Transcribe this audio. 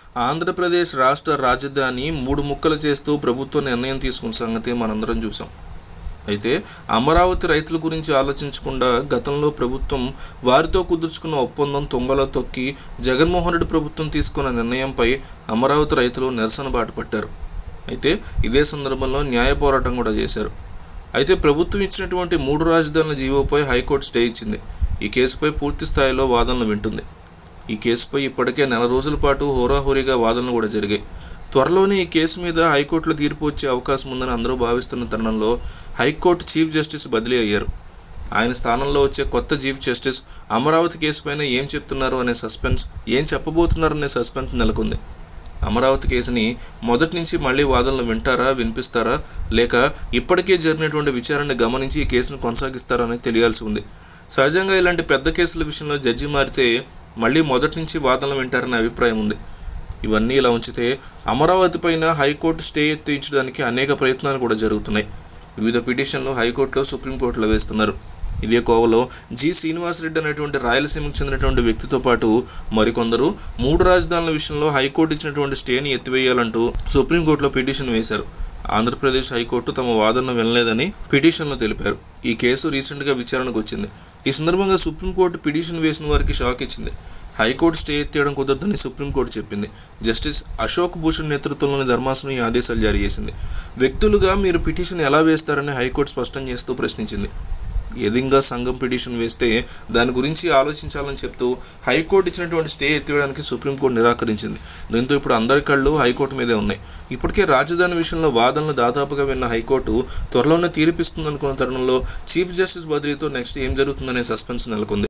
ఆంధ్రప్రదేశ్ రాష్ట్ర రాజధాని మూడు ముక్కలు చేస్తూ ప్రభుత్వం నిర్ణయం తీసుకున్న సంగతి మనందరం చూసాం అయితే అమరావతి రైతుల గురించి ఆలోచించకుండా గతంలో ప్రభుత్వం వారితో కుదుర్చుకున్న ఒప్పందం తొంగలో తొక్కి జగన్మోహన్ రెడ్డి ప్రభుత్వం తీసుకున్న నిర్ణయంపై అమరావతి రైతులు నిరసన బాట పట్టారు అయితే ఇదే సందర్భంలో న్యాయ పోరాటం కూడా చేశారు అయితే ప్రభుత్వం ఇచ్చినటువంటి మూడు రాజధానుల జీవోపై హైకోర్టు స్టే ఇచ్చింది ఈ కేసుపై పూర్తి స్థాయిలో వాదనలు వింటుంది ఈ కేసుపై ఇప్పటికే నెల రోజుల పాటు హోరాహోరీగా వాదనలు కూడా జరిగాయి త్వరలోనే ఈ కేసు మీద హైకోర్టులో తీర్పు వచ్చే అవకాశం ఉందని అందరూ భావిస్తున్న తరుణంలో హైకోర్టు చీఫ్ జస్టిస్ బదిలీ అయ్యారు ఆయన స్థానంలో వచ్చే కొత్త చీఫ్ జస్టిస్ అమరావతి కేసుపైన ఏం చెప్తున్నారు అనే సస్పెన్స్ ఏం చెప్పబోతున్నారు అనే సస్పెన్స్ నెలకొంది అమరావతి కేసుని మొదటి నుంచి మళ్ళీ వాదనలు వింటారా వినిపిస్తారా లేక ఇప్పటికే జరిగినటువంటి విచారణని గమనించి ఈ కేసును కొనసాగిస్తారా అనేది తెలియాల్సి ఉంది సహజంగా ఇలాంటి పెద్ద కేసుల విషయంలో జడ్జి మారితే మళ్ళీ మొదటి నుంచి వాదనలు వింటారనే అభిప్రాయం ఉంది ఇవన్నీ ఇలా ఉంచితే అమరావతి పైన హైకోర్టు స్టే ఎత్తించడానికి అనేక ప్రయత్నాలు కూడా జరుగుతున్నాయి వివిధ పిటిషన్లు హైకోర్టులో సుప్రీంకోర్టులో వేస్తున్నారు ఇదే కోవలో జి శ్రీనివాసరెడ్డి అనేటువంటి రాయలసీమకు చెందినటువంటి వ్యక్తితో పాటు మరికొందరు మూడు రాజధానుల విషయంలో హైకోర్టు ఇచ్చినటువంటి స్టేని ఎత్తివేయాలంటూ సుప్రీంకోర్టులో పిటిషన్ వేశారు ఆంధ్రప్రదేశ్ హైకోర్టు తమ వాదనను వినలేదని పిటిషన్లో తెలిపారు ఈ కేసు రీసెంట్గా విచారణకు వచ్చింది ఈ సందర్భంగా సుప్రీంకోర్టు పిటిషన్ వేసిన వారికి షాక్ ఇచ్చింది హైకోర్టు స్టే ఎత్తేయడం కుదరదని సుప్రీంకోర్టు చెప్పింది జస్టిస్ అశోక్ భూషణ్ నేతృత్వంలోని ధర్మాసనం ఈ ఆదేశాలు జారీ చేసింది వ్యక్తులుగా మీరు పిటిషన్ ఎలా వేస్తారని హైకోర్టు స్పష్టం చేస్తూ ప్రశ్నించింది ఎదింగా సంఘం పిటిషన్ వేస్తే దాని గురించి ఆలోచించాలని చెప్తూ హైకోర్టు ఇచ్చినటువంటి స్టే ఎత్తివేయడానికి సుప్రీంకోర్టు నిరాకరించింది దీంతో ఇప్పుడు అందరి కళ్ళు హైకోర్టు మీదే ఉన్నాయి ఇప్పటికే రాజధాని విషయంలో వాదనలు దాదాపుగా విన్న హైకోర్టు త్వరలోనే తీర్పిస్తుందనుకున్న తరుణంలో చీఫ్ జస్టిస్ బదిలీతో నెక్స్ట్ ఏం జరుగుతుందనే సస్పెన్స్ నెలకొంది